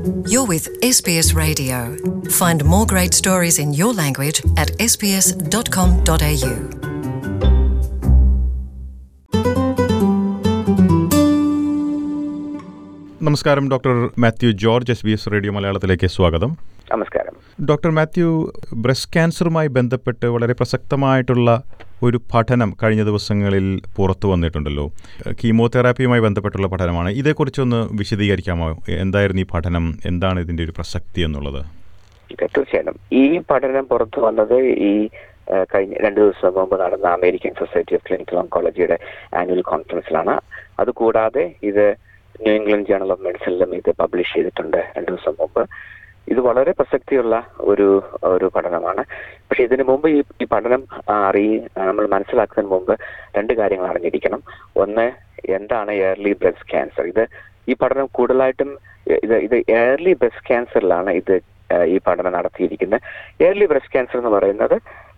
You're with SBS Radio. Find more great stories in your language at sbs.com.au. നമസ്കാരം doctor Mathew George S B S radio മലയാളത്തിലേക്ക് സ്വാഗതം നമസ്കാരം doctor Mathew breast ക്യാൻസറുമായി ബന്ധപ്പെട്ട് വളരെ പ്രസക്തമായിട്ടുള്ള ഒരു പഠനം കഴിഞ്ഞ ദിവസങ്ങളിൽ പുറത്തു വന്നിട്ടുണ്ടല്ലോ കീമോതെറാപ്പിയുമായി ബന്ധപ്പെട്ടുള്ള പഠനമാണ് ഇതേക്കുറിച്ചൊന്ന് വിശദീകരിക്കാമോ എന്തായിരുന്നു ഈ പഠനം എന്താണ് ഇതിൻ്റെ ഒരു പ്രസക്തി എന്നുള്ളത് തീർച്ചയായിട്ടും ഈ പഠനം പുറത്തു വന്നത് ഈ ആ, കഴിഞ്ഞ രണ്ടു ദിവസം മുമ്പ് നടന്ന അമേരിക്കൻ സൊസൈറ്റി ഓഫ് ക്ലിനിക്കൽ ഓങ്കോളജിയുടെ ആനുവൽ കോൺഫറൻസിലാണ് അതുകൂടാതെ ഇത് ന്യൂ ഇംഗ്ലണ്ട് ജേണൽ ഓഫ് മെഡിസിനിലും ഇത് പബ്ലിഷ് ചെയ്തിട്ടുണ്ട് രണ്ടു ദിവസം മുമ്പ് ഇത് വളരെ പ്രസക്തിയുള്ള ഒരു ഒരു പഠനമാണ് പക്ഷെ ഇതിനു മുമ്പ് ഈ ഈ പഠനം ആ, അറിയി നമ്മൾ മനസ്സിലാക്കുന്നതിന് മുമ്പ് രണ്ട് കാര്യങ്ങൾ അറിഞ്ഞിരിക്കണം ഒന്ന് എന്താണ് എയർലി ബ്രസ്റ്റ് ക്യാൻസർ ഇത് ഈ പഠനം കൂടുതലായിട്ടും ഇത് ഇത് എയർലി ബ്രസ്റ്റ് ക്യാൻസറിലാണ് ഇത് ആ, ഈ പഠനം നടത്തിയിരിക്കുന്നത് എയർലി ബ്രസ്റ്റ് ക്യാൻസർ എന്ന് പറയുന്നത്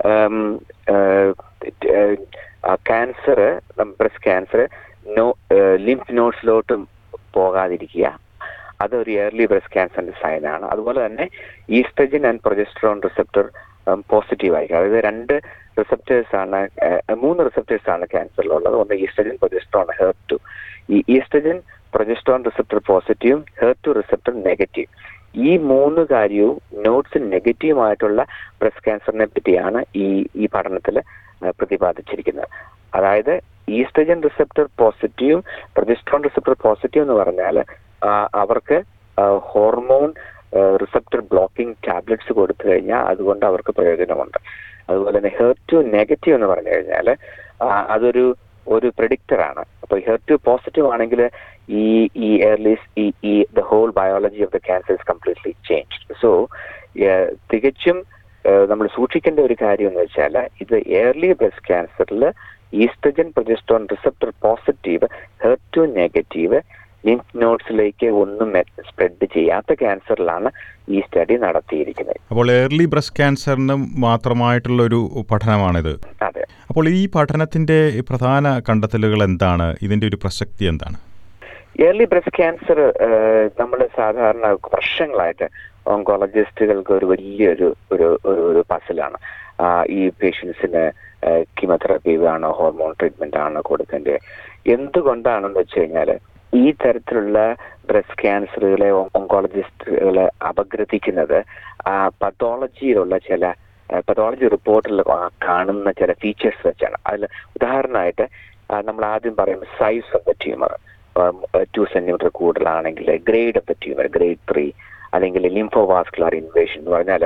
cancer breast cancer no lymph നോട്ട്സിലോട്ടും പോകാതിരിക്കുക അതൊരു ഇയർലി ബ്രസ്റ്റ് ക്യാൻസറിന്റെ സൈനാണ് അതുപോലെ തന്നെ oestrogen and progesterone receptor positive ആയിരിക്കും അതായത് രണ്ട് റിസപ്റ്റേഴ്സ് ആണ് ഏഹ്, മൂന്ന് റിസപ്റ്റേഴ്സ് ആണ് ക്യാൻസറിലുള്ളത് ഒന്ന് ഈസ്ട്രജൻ പ്രൊജസ്ട്രോൺ ഹെർ ടു ഈ ഈസ്ട്രജൻ പ്രൊജസ്ട്രോൺ റിസപ്റ്റർ പോസിറ്റീവും ഹെർ ടു റിസപ്റ്റർ നെഗറ്റീവ് ഈ മൂന്ന് കാര്യവും നോട്ട്സ് നെഗറ്റീവായിട്ടുള്ള ബ്രസ്റ്റ് ക്യാൻസറിനെ പറ്റിയാണ് ഈ ഈ പഠനത്തിൽ പ്രതിപാദിച്ചിരിക്കുന്നത് അതായത് oestrogen receptor positive progesterone receptor positive എന്ന് പറഞ്ഞാൽ അവർക്ക് ഹോർമോൺ റിസപ്റ്റർ ബ്ലോക്കിംഗ് ടാബ്ലറ്റ്സ് കൊടുത്തു കഴിഞ്ഞാൽ അതുകൊണ്ട് അവർക്ക് പ്രയോജനമുണ്ട് അതുപോലെ തന്നെ ഹെർ ടു നെഗറ്റീവ് എന്ന് പറഞ്ഞു കഴിഞ്ഞാൽ അതൊരു ഒരു predictor ആണ് അപ്പൊ ഹെർ ടു പോസിറ്റീവ് ആണെങ്കിൽ ഈ ഈ എയർലീസ് ഈ ഈ the whole biology of the cancer is completely change so തികച്ചും നമ്മൾ സൂക്ഷിക്കേണ്ട ഒരു കാര്യം എന്ന് വെച്ചാൽ ഇത് എയർലി ബ്രസ്റ്റ് ക്യാൻസറിൽ oestrogen progesterone receptor positive HER two negative lymph നോട്ട്സിലേക്ക് ഒന്നും സ്പ്രെഡ് ചെയ്യാത്ത ക്യാൻസറിലാണ് ഈ സ്റ്റഡി നടത്തിയിരിക്കുന്നത് അപ്പോൾ എയർലി ബ്രസ്റ്റ് ക്യാൻസറിന് മാത്രമായിട്ടുള്ള ഒരു പഠനമാണിത് അതെ അപ്പോൾ ഈ പഠനത്തിൻ്റെ പ്രധാന കണ്ടെത്തലുകൾ എന്താണ് ഇതിൻ്റെ ഒരു പ്രസക്തി എന്താണ് എയർലി ബ്രസ്റ്റ് ക്യാൻസർ നമ്മൾ സാധാരണ വർഷങ്ങളായിട്ട് ഓങ്കോളജിസ്റ്റുകൾക്ക് ഒരു വലിയൊരു ഒരു ഒരു ഒരു പസിലാണ് ഈ പേഷ്യൻസിന് കീമോതെറാപ്പി ആണോ ഹോർമോൺ ട്രീറ്റ്മെന്റ് ആണോ കൊടുക്കേണ്ടത് എന്തുകൊണ്ടാണെന്ന് വെച്ച് കഴിഞ്ഞാൽ ഈ തരത്തിലുള്ള ബ്രസ്റ്റ് ക്യാൻസറുകളെ ഓങ്കോളജിസ്റ്റുകളെ അപഗ്രഥിക്കുന്നത് പത്തോളജിയിലുള്ള ചില പത്തോളജി റിപ്പോർട്ടിൽ കാണുന്ന ചില ഫീച്ചേഴ്സ് വെച്ചാണ് അതിൽ ഉദാഹരണമായിട്ട് ആ, നമ്മൾ ആദ്യം പറയും size of the tumour two centimetre കൂടുതലാണെങ്കിൽ grade of the tumour grade three അല്ലെങ്കിൽ ലിംഫോവാസ്കുലർ ഇൻവേഷൻ എന്ന് പറഞ്ഞാൽ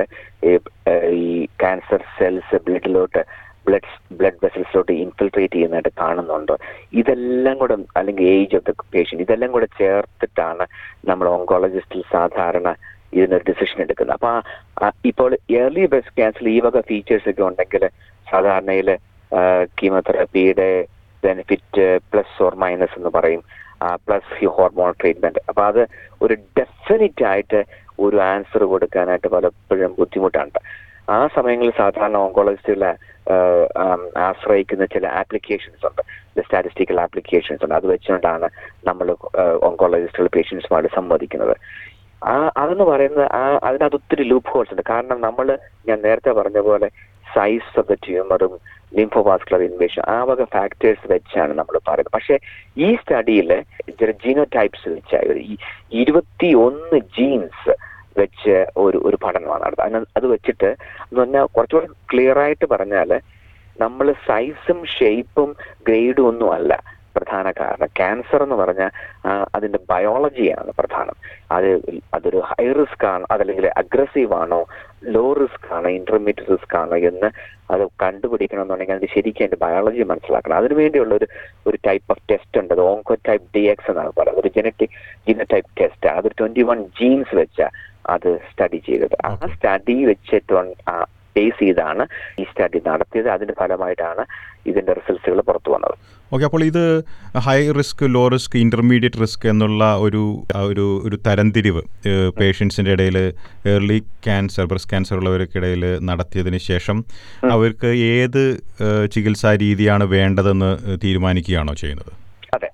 ഈ ക്യാൻസർ സെൽസ് ബ്ലഡിലോട്ട് ബ്ലഡ് ബ്ലഡ് വെസൽസിലോട്ട് ഇൻഫിൽട്രേറ്റ് ചെയ്യുന്നതായിട്ട് കാണുന്നുണ്ട് ഇതെല്ലാം കൂടെ അല്ലെങ്കിൽ ഏജ് ഓഫ് ദ പേഷ്യൻ്റ് ഇതെല്ലാം കൂടെ ചേർത്തിട്ടാണ് നമ്മൾ ഓങ്കോളജിസ്റ്റിൽ സാധാരണ ഇതിനൊരു ഡിസിഷൻ എടുക്കുന്നത് അപ്പൊ ആ- ആ ഇപ്പോൾ എയർലി ബ്രസ്റ്റ് ക്യാൻസർ ഈ വക ഫീച്ചേഴ്സ് ഒക്കെ ഉണ്ടെങ്കിൽ സാധാരണയിൽ കീമോതെറാപ്പിയുടെ ബെനിഫിറ്റ് പ്ലസ് ഓർ മൈനസ് എന്ന് പറയും പ്ലസ് ഈ ഹോർമോൺ ട്രീറ്റ്മെന്റ് അപ്പൊ അത് ഒരു ഡെഫിനറ്റ് ആയിട്ട് ഒരു ആൻസർ കൊടുക്കാനായിട്ട് പലപ്പോഴും ബുദ്ധിമുട്ടുണ്ട് ആ സമയങ്ങളിൽ സാധാരണ ഓങ്കോളജിസ്റ്റുകളെ ആശ്രയിക്കുന്ന ചില ആപ്ലിക്കേഷൻസ് ഉണ്ട് സ്റ്റാറ്റിസ്റ്റിക്കൽ ആപ്ലിക്കേഷൻസ് ഉണ്ട് അത് വെച്ചുകൊണ്ടാണ് നമ്മൾ ഓങ്കോളജിസ്റ്റുകൾ പേഷ്യൻസുമായിട്ട് സംവദിക്കുന്നത് ആ അതെന്ന് പറയുന്നത് ആ അതിനകത്ത് ഒത്തിരി ലൂപ്പ് ഹോൾസ് ഉണ്ട് കാരണം നമ്മൾ ഞാൻ നേരത്തെ പറഞ്ഞ പോലെ സൈസ് ഓഫ് ദ ട്യൂമറും ലിംഫോവാസ്കുലർ ഇൻവേഷൻ ആ വക ഫാക്ടേഴ്സ് വെച്ചാണ് നമ്മൾ പറയുന്നത് പക്ഷേ ഈ സ്റ്റഡിയിൽ ചില ജീനോടൈപ്സ് വെച്ച ഒരു ഈ ഇരുപത്തി ഒന്ന് ജീൻസ് വെച്ച് ഒരു ഒരു പഠനമാണ് നടത്തുന്നത് അതിന് അത് വെച്ചിട്ട് എന്ന് പറഞ്ഞാൽ കുറച്ചുകൂടെ ക്ലിയർ ആയിട്ട് പറഞ്ഞാൽ നമ്മൾ സൈസും ഷേപ്പും ഗ്രേഡും ഒന്നും അല്ല പ്രധാന കാരണം ക്യാൻസർ എന്ന് പറഞ്ഞാൽ അതിന്റെ ബയോളജിയാണ് പ്രധാനം അത് അതൊരു ഹൈ റിസ്ക് ആണോ അതല്ലെങ്കിൽ അഗ്രസീവ് ആണോ ലോ റിസ്ക് ആണോ ഇന്റർമീഡിയറ്റ് റിസ്ക് ആണോ എന്ന് അത് കണ്ടുപിടിക്കണമെന്നുണ്ടെങ്കിൽ അതിന് ശരിക്കും അതിന്റെ ബയോളജി മനസ്സിലാക്കണം അതിനു വേണ്ടിയുള്ള ഒരു ഒരു ടൈപ്പ് ഓഫ് ടെസ്റ്റ് ഉണ്ട് അത് ഓങ്കോ ടൈപ്പ് ഡി എക്സ് എന്നാണ് പറയുന്നത് ഒരു ജനറ്റിക് ജീനോടൈപ്പ് ടെസ്റ്റ് അത് ട്വന്റി വൺ ജീൻസ് വെച്ച അത് സ്റ്റഡി ചെയ്തത് ആ സ്റ്റഡി വെച്ചിട്ട് ബേസ് ചെയ്താണ് ഈ സ്റ്റഡി നടത്തിയത് അതിന്റെ ഫലമായിട്ടാണ് ഇതിന്റെ റിസൾട്ട്സുകൾ പുറത്തു വന്നത് ഓക്കെ അപ്പോൾ ഇത് high risk low risk intermediate risk എന്നുള്ള ഒരു ആ ഒരു ഒരു തരംതിരിവ് പേഷ്യൻസിൻ്റെ ഇടയിൽ ഏർലി ക്യാൻസർ ബ്രസ്റ്റ് ക്യാൻസർ ഉള്ളവർക്കിടയിൽ നടത്തിയതിന് ശേഷം അവർക്ക് ഏത് ഏഹ്, ചികിത്സാ രീതിയാണ് വേണ്ടതെന്ന് തീരുമാനിക്കുകയാണോ ചെയ്യുന്നത് അതെ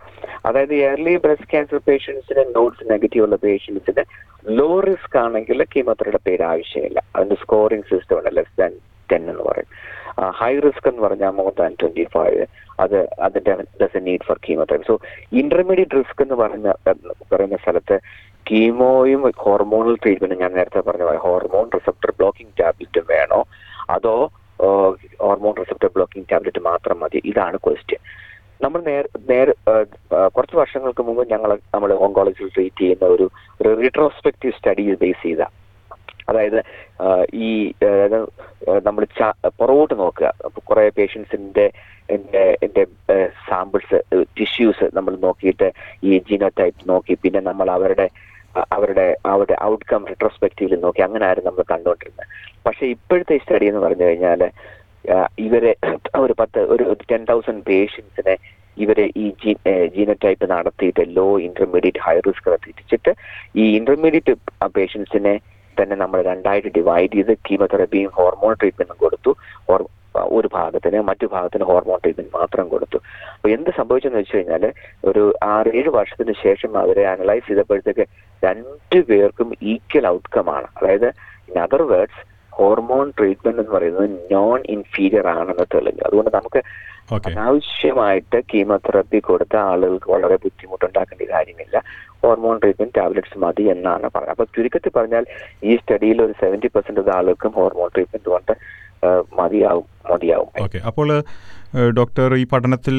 അതായത് ഇയർലി ബ്രസ്റ്റ് ക്യാൻസർ പേഷ്യൻസിന് നോട്ട്സ് നെഗറ്റീവ് ഉള്ള പേഷ്യൻസിന് ലോ റിസ്ക് ആണെങ്കിൽ കീമോതെറാപ്പിയുടെ പേര് ആവശ്യമില്ല അതിന്റെ സ്കോറിംഗ് സിസ്റ്റം ഉണ്ട് ലെസ് ദാൻ ടെൻ എന്ന് പറയും ഹൈ റിസ്ക് എന്ന് പറഞ്ഞാൽ മോർ ദാൻ ട്വന്റി ഫൈവ് അത് അതിന്റെ does need for chemotherapy so intermediate risk എന്ന് പറഞ്ഞ പറയുന്ന സ്ഥലത്ത് കീമോയും ഹോർമോണൽ ട്രീറ്റ്മെന്റ് ഞാൻ നേരത്തെ പറഞ്ഞ പോലെ ഹോർമോൺ റിസപ്റ്റർ ബ്ലോക്കിംഗ് ടാബ്ലറ്റ് വേണോ അതോ ഹോർമോൺ റിസപ്റ്റർ ബ്ലോക്കിംഗ് ടാബ്ലറ്റ് മാത്രം മതി ഇതാണ് ക്വസ്റ്റ്യൻ നമ്മൾ നേർ നേർ കുറച്ച് വർഷങ്ങൾക്ക് മുമ്പ് ഞങ്ങൾ നമ്മൾ ഓങ്കോളജിയിൽ ട്രീറ്റ് ചെയ്യുന്ന ഒരു ഒരു റിട്രോസ്പെക്റ്റീവ് സ്റ്റഡി ബേസ് ചെയ്ത അതായത് ഈ നമ്മൾ പുറകോട്ട് നോക്കുക കുറെ പേഷ്യൻസിന്റെ എന്റെ എന്റെ സാമ്പിൾസ് ടിഷ്യൂസ് നമ്മൾ നോക്കിയിട്ട് ഈ ജീനോടൈപ്പ് നോക്കി പിന്നെ നമ്മൾ അവരുടെ അവരുടെ അവരുടെ ഔട്ട്കം റിട്രോസ്പെക്റ്റീവിൽ നോക്കി അങ്ങനെ ആയിരുന്നു നമ്മൾ കണ്ടുകൊണ്ടിരുന്നത് പക്ഷെ ഇപ്പോഴത്തെ സ്റ്റഡി എന്ന് പറഞ്ഞു കഴിഞ്ഞാൽ ഇവരെ ഒരു പത്ത് ഒരു ടെൻ തൗസൻഡ് പേഷ്യൻസിനെ ഇവരെ ഈ ജീ ജീനോടൈപ്പ് നടത്തിയിട്ട് ലോ ഇന്റർമീഡിയറ്റ് ഹൈ റിസ്ക് തിരിച്ചിട്ട് ഈ ഇന്റർമീഡിയറ്റ് പേഷ്യൻസിനെ തന്നെ നമ്മൾ രണ്ടായിട്ട് ഡിവൈഡ് ചെയ്ത് കീമോതെറപ്പിയും ഹോർമോൺ ട്രീറ്റ്മെന്റും കൊടുത്തു ഒരു ഭാഗത്തിന് മറ്റു ഭാഗത്തിന് ഹോർമോൺ ട്രീറ്റ്മെന്റ് മാത്രം കൊടുത്തു അപ്പൊ എന്ത് സംഭവിച്ചെന്ന് വെച്ച് കഴിഞ്ഞാൽ ഒരു ആറ് ഏഴ് വർഷത്തിന് ശേഷം അവരെ അനലൈസ് ചെയ്തപ്പോഴത്തേക്ക് രണ്ടു പേർക്കും ഈക്വൽ ഔട്ട്കം ആണ് അതായത് in other words hormone treatment എന്ന് പറയുന്നത് നോൺ ഇൻഫീരിയർ ആണെന്ന് തെളിഞ്ഞു അതുകൊണ്ട് നമുക്ക് അനാവശ്യമായിട്ട് കീമോതെറാപ്പി കൊടുത്ത ആളുകൾക്ക് വളരെ ബുദ്ധിമുട്ടുണ്ടാക്കേണ്ട കാര്യമില്ല ഹോർമോൺ ട്രീറ്റ്മെന്റ് ടാബ്ലറ്റ്സ് മതി എന്നാണ് പറഞ്ഞത് അപ്പൊ ചുരുക്കത്തിൽ പറഞ്ഞാൽ ഈ സ്റ്റഡിയിൽ ഒരു സെവന്റി പെർസെന്റ് ഓഫ് ആളുകൾക്കും ഹോർമോൺ ട്രീറ്റ്മെന്റ് കൊണ്ട് മതിയാവും മതിയാവും ഓക്കെ അപ്പോൾ ഡോക്ടർ ഈ പഠനത്തിൽ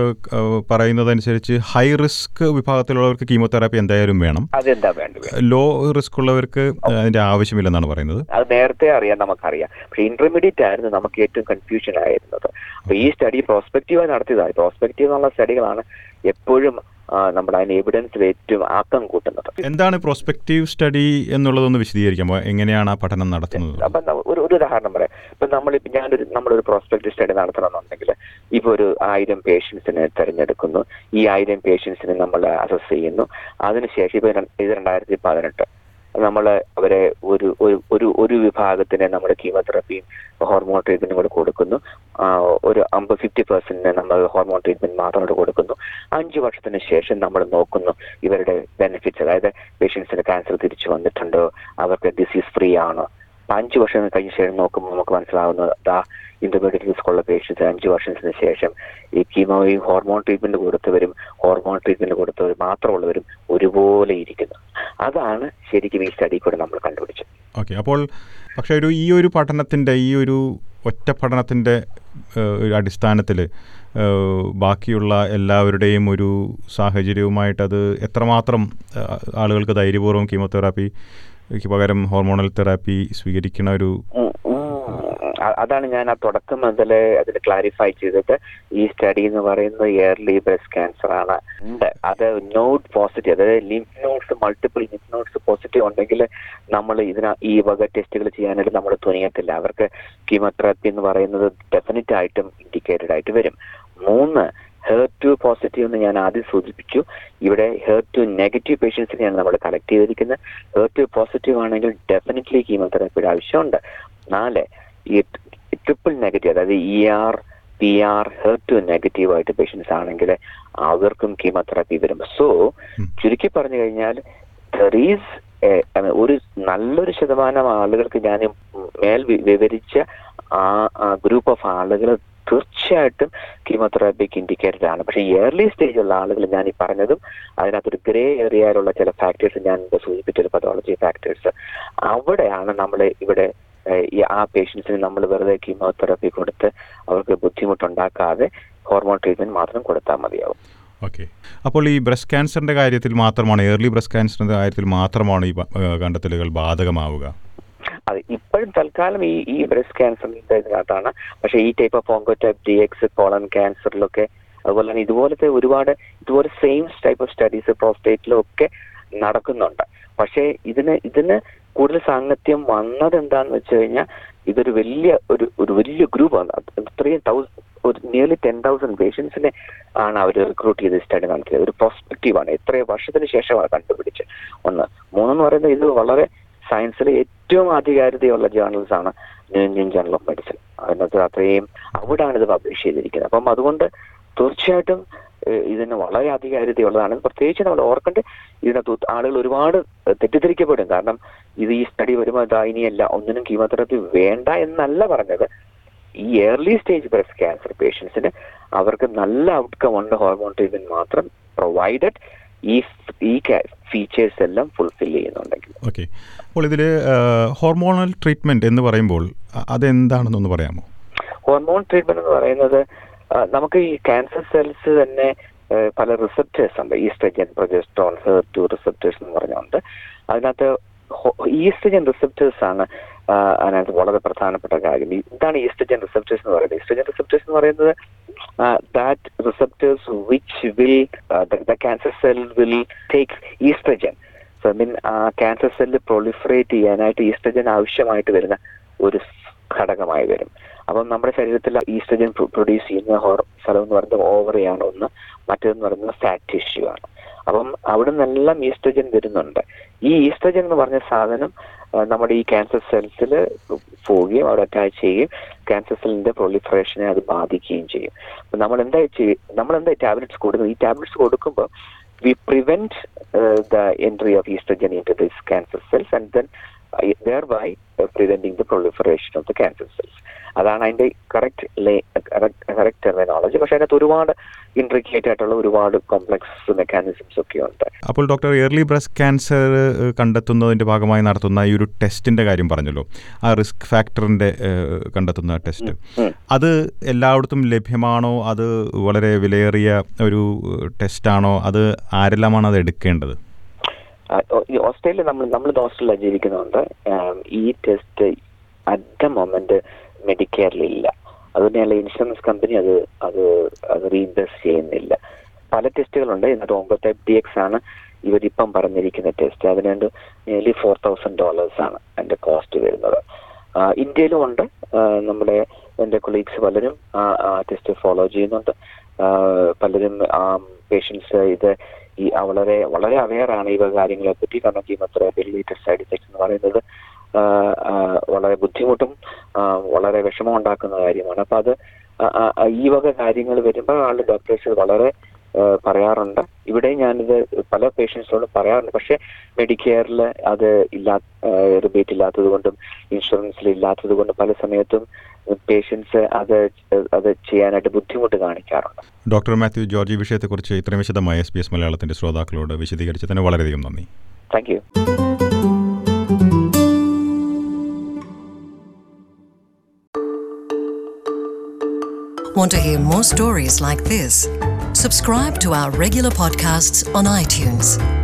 പറയുന്നതനുസരിച്ച് ഹൈ റിസ്ക് വിഭാഗത്തിലുള്ളവർക്ക് കീമോതെറാപ്പി എന്തായാലും വേണം അതെന്താ വേണ്ടത് ലോ റിസ്ക് ഉള്ളവർക്ക് അതിന്റെ ആവശ്യമില്ലെന്നാണ് പറയുന്നത് അത് നേരത്തെ അറിയാം നമുക്കറിയാം പക്ഷെ ഇന്റർമീഡിയറ്റ് ആയിരുന്നു നമുക്ക് ഏറ്റവും കൺഫ്യൂഷൻ ആയിരുന്നത് അപ്പൊ ഈ സ്റ്റഡി പ്രോസ്പെക്റ്റീവായി നടത്തിയതാണ് പ്രോസ്പെക്റ്റീവ് എന്നുള്ള സ്റ്റഡികളാണ് എപ്പോഴും നമ്മുടെ അതിന് എവിഡൻസിൽ ഏറ്റവും ആക്കം കൂട്ടുന്നത് എന്താണ് പ്രോസ്പെക്റ്റീവ് സ്റ്റഡി എന്നുള്ളതൊന്ന് വിശദീകരിക്കാമോ എങ്ങനെയാണ് ആ പഠനം നടത്തുന്നത് അപ്പൊ ഒരു ഒരു ഉദാഹരണം പറയാം ഇപ്പൊ നമ്മൾ ഞാനൊരു നമ്മളൊരു പ്രോസ്പെക്റ്റീവ് സ്റ്റഡി നടത്തണമെന്നുണ്ടെങ്കിൽ ഇപ്പൊ ഒരു ആയിരം പേഷ്യൻസിനെ തിരഞ്ഞെടുക്കുന്നു ഈ ആയിരം പേഷ്യൻസിനെ നമ്മൾ അസസ് ചെയ്യുന്നു അതിനുശേഷം ഇപ്പൊ ഇത് രണ്ടായിരത്തി പതിനെട്ട് നമ്മൾ അവരെ ഒരു ഒരു ഒരു വിഭാഗത്തിന് നമ്മൾ കീമോതെറാപ്പിയും ഹോർമോൺ ട്രീറ്റ്മെന്റും കൂടെ കൊടുക്കുന്നു ഒരു അമ്പത് ഫിഫ്റ്റി പെർസെന്റിന് നമ്മൾ ഹോർമോൺ ട്രീറ്റ്മെന്റ് മാത്രം കൊടുക്കുന്നു അഞ്ച് വർഷത്തിന് ശേഷം നമ്മൾ നോക്കുന്നു ഇവരുടെ ബെനിഫിറ്റ്സ് അതായത് പേഷ്യൻസിന് ക്യാൻസർ തിരിച്ചു വന്നിട്ടുണ്ടോ അവർക്ക് ഡിസീസ് ഫ്രീ ആണോ അഞ്ച് വർഷം കഴിഞ്ഞ ശേഷം നോക്കുമ്പോൾ നമുക്ക് മനസ്സിലാവുന്നത് ദാ ഇന്റർമീഡിയറ്റ് റിസ്ക് ഉള്ള പേഷ്യൻസ് അഞ്ച് വർഷത്തിന് ശേഷം ഈ കീമോയും ഹോർമോൺ ട്രീറ്റ്മെന്റ് കൊടുത്തവരും ഹോർമോൺ ട്രീറ്റ്മെന്റ് കൊടുത്തവരും മാത്രമുള്ളവരും ഒരുപോലെ ഇരിക്കുന്നു അതാണ് ശരിക്കും ഈ സ്റ്റഡി കൂടെ നമ്മൾ കണ്ടുപിടിച്ചത് ഓക്കെ അപ്പോൾ പക്ഷേ ഒരു ഈ ഒരു പഠനത്തിൻ്റെ ഈ ഒരു ഒറ്റ പഠനത്തിൻ്റെ അടിസ്ഥാനത്തിൽ ബാക്കിയുള്ള എല്ലാവരുടെയും ഒരു സാഹചര്യവുമായിട്ടത് എത്രമാത്രം ആളുകൾക്ക് ധൈര്യപൂർവ്വം കീമോതെറാപ്പി പകരം ഹോർമോണൽ തെറാപ്പി സ്വീകരിക്കുന്ന ഒരു അതാണ് ഞാൻ ആ തുടക്കം മുതലേ അതിൽ ക്ലാരിഫൈ ചെയ്തിട്ട് ഈ സ്റ്റഡി എന്ന് പറയുന്നത് ഇയർലി ബ്രസ്റ്റ് ക്യാൻസർ ആണ് ഉണ്ട് അത് നോട്ട് പോസിറ്റീവ് അതായത് lymph nodes multiple lymph nodes positive ഉണ്ടെങ്കിൽ നമ്മൾ ഇതിന ഈ വക ടെസ്റ്റുകൾ ചെയ്യാനായിട്ട് നമ്മൾ തുനിയത്തില്ല അവർക്ക് കീമോതെറാപ്പി എന്ന് പറയുന്നത് ഡെഫിനറ്റ് ആയിട്ടും ഇൻഡിക്കേറ്റഡ് ആയിട്ട് വരും മൂന്ന് ഹെയർ ടു പോസിറ്റീവ് എന്ന് ഞാൻ ആദ്യം സൂചിപ്പിച്ചു ഇവിടെ ഹെയർ ടു നെഗറ്റീവ് പേഷ്യൻസിനെയാണ് നമ്മൾ കളക്ട് ചെയ്തിരിക്കുന്നത് ഹെയർ ടു പോസിറ്റീവ് ആണെങ്കിൽ ഡെഫിനറ്റ്ലി കീമോതെറാപ്പിയുടെ ആവശ്യമുണ്ട് നാല് ഈ ട്രിപ്പിൾ നെഗറ്റീവ് അതായത് E R P R HER two negative ആയിട്ട് പേഷ്യൻസ് ആണെങ്കിൽ അവർക്കും കീമോതെറാപ്പി വരും സോ ചുരുക്കി പറഞ്ഞു കഴിഞ്ഞാൽ ഈസ് ഒരു നല്ലൊരു ശതമാനം ആളുകൾക്ക് ഞാൻ മേൽ വിവരിച്ച ആ ഗ്രൂപ്പ് ഓഫ് ആളുകൾ തീർച്ചയായിട്ടും കീമോതെറാപ്പിക്ക് ഇൻഡിക്കേറ്റഡ് ആണ് പക്ഷേ ഇയർലി സ്റ്റേജിലുള്ള ആളുകൾ ഞാൻ ഈ പറഞ്ഞതും അതിനകത്തൊരു ഗ്രേ ഏരിയയിലുള്ള ചില ഫാക്ടേഴ്സ് ഞാൻ സൂചിപ്പിച്ചൊരു പതോളജി ഫാക്ടേഴ്സ് അവിടെയാണ് നമ്മൾ ഇവിടെ ഈ ആ പേഷ്യൻസിന് നമ്മൾ വെറുതെ കീമോതെറാപ്പി കൊടുത്ത് അവർക്ക് ബുദ്ധിമുട്ടുണ്ടാക്കാതെ ഹോർമോൺ ട്രീറ്റ്മെന്റ് മാത്രം കൊടുത്താൽ മതിയാവും ഓക്കെ അപ്പോൾ ഈ ബ്രസ്റ്റ് ക്യാൻസറിന്റെ കാര്യത്തിൽ മാത്രമാണ് ഏർലി ബ്രസ്റ്റ് ക്യാൻസറിന്റെ കാര്യത്തിൽ മാത്രമാണ് ഈ കണ്ടെത്തലുകൾ ബാധകമാവുക അതെ ഇപ്പോഴും തൽക്കാലം ഈ ഈ ബ്രസ്റ്റ് ക്യാൻസറിന്റെ ഇതിനകത്താണ് പക്ഷെ ഈ type of oncotype D X colon ക്യാൻസറിലൊക്കെ അതുപോലെ തന്നെ ഇതുപോലത്തെ ഒരുപാട് ഇതുപോലെ സെയിം ടൈപ്പ് ഓഫ് സ്റ്റഡീസ് പ്രോസ്റ്റേറ്റിലും ഒക്കെ നടക്കുന്നുണ്ട് പക്ഷേ ഇതിന് ഇതിന് കൂടുതൽ സാങ്കത്യം വന്നത് എന്താന്ന് വെച്ച് കഴിഞ്ഞാൽ ഇതൊരു വലിയ ഒരു ഒരു വലിയ ഗ്രൂപ്പാണ് ഇത്രയും തൗസൻഡ് ഒരു നിയർലി ടെൻ തൗസൻഡ് പേഷ്യൻസിനെ ആണ് അവർ റിക്രൂട്ട് ചെയ്ത് സ്റ്റഡി നടത്തിയത് ഒരു പ്രോസ്പെക്റ്റീവാണ് എത്രയോ വർഷത്തിന് ശേഷമാണ് കണ്ടുപിടിച്ച് ഒന്ന് മൂന്നെന്ന് പറയുന്നത് ഇത് വളരെ സയൻസിലെ ഏറ്റവും ആധികാരികതയുള്ള ജേർണൽസ് ആണ് New Indian Journal of Medicine അതിനകത്ത് അത്രയും അവിടാണ് ഇത് പബ്ലിഷ് ചെയ്തിരിക്കുന്നത് അപ്പം അതുകൊണ്ട് തീർച്ചയായിട്ടും ഏഹ് ഇതിന് വളരെ അധികാരിതയുള്ളതാണ് പ്രത്യേകിച്ച് നമ്മൾ ഓർക്കേണ്ട ഇതിനകത്ത് ഒത്ത് ആളുകൾ ഒരുപാട് തെറ്റിദ്ധരിക്കപ്പെടും കാരണം ഇത് ഈ സ്റ്റഡി വരുമ്പോൾ ഇതാ ഇനിയല്ല ഒന്നിനും കീമോതെറാപ്പി വേണ്ട എന്നല്ല പറഞ്ഞത് ഈ ഏർലി സ്റ്റേജ് ബ്രസ്റ്റ് ക്യാൻസർ പേഷ്യൻസിന് അവർക്ക് നല്ല ഔട്ട്കം ഉണ്ട് ഹോർമോൺ ട്രീറ്റ്മെന്റ് മാത്രം പ്രൊവൈഡഡ് ഈ ഈ ഫീച്ചേഴ്സ് എല്ലാം ഫുൾഫിൽ ചെയ്യുന്നുണ്ടെങ്കിൽ ഓക്കെ അപ്പോൾ ഇതിൽ ഹോർമോണൽ ട്രീറ്റ്മെൻറ്റ് എന്ന് പറയുമ്പോൾ അ- അതെന്താണെന്നൊന്ന് പറയാമോ ഹോർമോൺ ട്രീറ്റ്മെന്റ് എന്ന് പറയുന്നത് ആ, നമുക്ക് ഈ ക്യാൻസർ സെൽസ് തന്നെ ആ, പല റിസപ്റ്റേഴ്സ് ഉണ്ട് oestrogen progesterone HER two receptors എന്ന് പറഞ്ഞുണ്ട് അതിനകത്ത് ഈസ്ട്രജൻ റിസപ്റ്റേഴ്സ് ആണ് ആ, അതിനകത്ത് വളരെ പ്രധാനപ്പെട്ട കാര്യം ഈ- എന്താണ് ഈസ്ട്രജൻ റിസപ്റ്റേഴ്സ് എന്ന് പറയുന്നത് ഈസ്ട്രജൻ റിസപ്റ്റേഴ്സ് എന്ന് പറയുന്നത് that receptors which will the cancer cell will take oestrogen so mean ആ ക്യാൻസർ സെല്ല് പ്രൊളിഫറേറ്റ് ചെയ്യാനായിട്ട് ഈസ്ട്രജൻ ആവശ്യമായിട്ട് വരുന്ന ഒരു ഘടകമായി വരും അപ്പം നമ്മുടെ ശരീരത്തിൽ ഈസ്ട്രജൻ പ്രൊഡ്യൂസ് ചെയ്യുന്ന ഹോർ സ്ഥലം എന്ന് പറയുന്നത് ഓവറിയാണ് ഒന്ന് മറ്റേതെന്ന് പറയുന്നത് ഫാറ്റ് ടിഷ്യൂ ആണ് അപ്പം അവിടെ നിന്നെല്ലാം ഈസ്ട്രജൻ വരുന്നുണ്ട് ഈ ഈസ്ട്രജൻ എന്ന് പറഞ്ഞ സാധനം ആ, നമ്മുടെ ഈ ക്യാൻസർ സെൽസിൽ പോവുകയും അവിടെ അറ്റാച്ച് ചെയ്യുകയും ക്യാൻസർ സെല്ലിന്റെ പ്രൊളിഫറേഷനെ അത് ബാധിക്കുകയും ചെയ്യും അപ്പൊ നമ്മൾ എന്താ ചെയ്യ നമ്മൾ എന്താ ടാബ്ലറ്റ്സ് കൊടുക്കുന്നത് ഈ ടാബ്ലറ്റ്സ് കൊടുക്കുമ്പോൾ we prevent uh, the entry of estrogen into these cancer cells and then uh, thereby uh, preventing the proliferation of the cancer cells. അതാണ് അതിന്റെ കറക്റ്റ് കറക്റ്റ് ടെർമിനോളജി പക്ഷെ അതിനകത്ത് ഒരുപാട് ഇൻട്രിക്കേറ്റ് ആയിട്ടുള്ള ഒരുപാട് കോംപ്ലക്സ് മെക്കാനിസംസ് ഒക്കെ ഉണ്ട് അപ്പോൾ ഡോക്ടർ എയർലി ബ്രസ്റ്റ് ക്യാൻസർ ഏഹ്, കണ്ടെത്തുന്നതിൻ്റെ ഭാഗമായി നടത്തുന്ന ഈ ഒരു ടെസ്റ്റിൻ്റെ കാര്യം പറഞ്ഞല്ലോ ആ റിസ്ക് ഫാക്ടറിൻ്റെ ഏഹ്, കണ്ടെത്തുന്ന ടെസ്റ്റ് ഉം. അത് എല്ലായിടത്തും ലഭ്യമാണോ അത് വളരെ വിലയേറിയ ഒരു ഏഹ്, ടെസ്റ്റാണോ അത് ആരെല്ലാമാണ് അത് എടുക്കേണ്ടത് ആ, ഓ- ഈ ഓസ്ട്രേലിയ നമ്മൾ നമ്മൾ ഓസ്ട്രേലിയ ജീവിക്കുന്നുണ്ട് ആം, ഈ ടെസ്റ്റ് അറ്റ് ദ മൊമെന്റ് മെഡിക്കെയറിലില്ല അതുതന്നെയല്ല ഇൻഷുറൻസ് കമ്പനി അത് അത് അത് റീഇംബേഴ്സ് ചെയ്യുന്നില്ല പല ടെസ്റ്റുകളുണ്ട് ഇതിനകത്ത് ഓങ്കോടൈപ്പ് ഡി എക്സ് ആണ് ഇവരിപ്പം പറഞ്ഞിരിക്കുന്ന ടെസ്റ്റ് അതിനുണ്ട് നിയർലി ഫോർ തൗസൻഡ് ഡോളേഴ്സ് ആണ് അതിന്റെ കോസ്റ്റ് വരുന്നത് ആ, ഇന്ത്യയിലും ഉണ്ട് ആ, നമ്മുടെ എൻ്റെ കൊളീഗ്സ് പലരും ആ ടെസ്റ്റ് ഫോളോ ചെയ്യുന്നുണ്ട് ആ, പലരും പേഷ്യൻസ് ഇത് ഈ ആ, വളരെ വളരെ അവെയർ ആണ് ഈ വക കാര്യങ്ങളെ പറ്റി കാരണം കീമോതെറാപ്പി റിലേറ്റഡ് സൈഡ് ഇഫക്ട്സ് എന്ന് പറയുന്നത് ആ, ആ, വളരെ ബുദ്ധിമുട്ടും ആ, വളരെ വിഷമം ഉണ്ടാക്കുന്ന കാര്യമാണ് അപ്പൊ അത് ആ, ആ, ആ, ഈ വക കാര്യങ്ങൾ വരുമ്പോൾ ആളുടെ ഡോക്ടേഴ്സ് വളരെ ആ, പറയാറുണ്ട് ഇവിടെ ഞാനിത് പല പേഷ്യൻസിനോടും പറയാറുണ്ട് പക്ഷെ മെഡിക്കെയറിൽ അത് ഇല്ലാ റിബേറ്റ് ഇല്ലാത്തത് കൊണ്ടും ഇൻഷുറൻസിൽ ഇല്ലാത്തത് കൊണ്ടും പല സമയത്തും പേഷ്യൻസ് അത് അത് ചെയ്യാനായിട്ട് ബുദ്ധിമുട്ട് കാണിക്കാറുണ്ട് ഡോക്ടർ മാത്യു ജോർജ് ഈ വിഷയത്തെക്കുറിച്ച് ഇത്രയും വിശദമായി എസ് ബി എസ് മലയാളത്തിൻ്റെ ശ്രോതാക്കളോട് വിശദീകരിച്ചതിന് വളരെയധികം നന്ദി thank you Want to hear more stories like this? Subscribe to our regular podcasts on iTunes.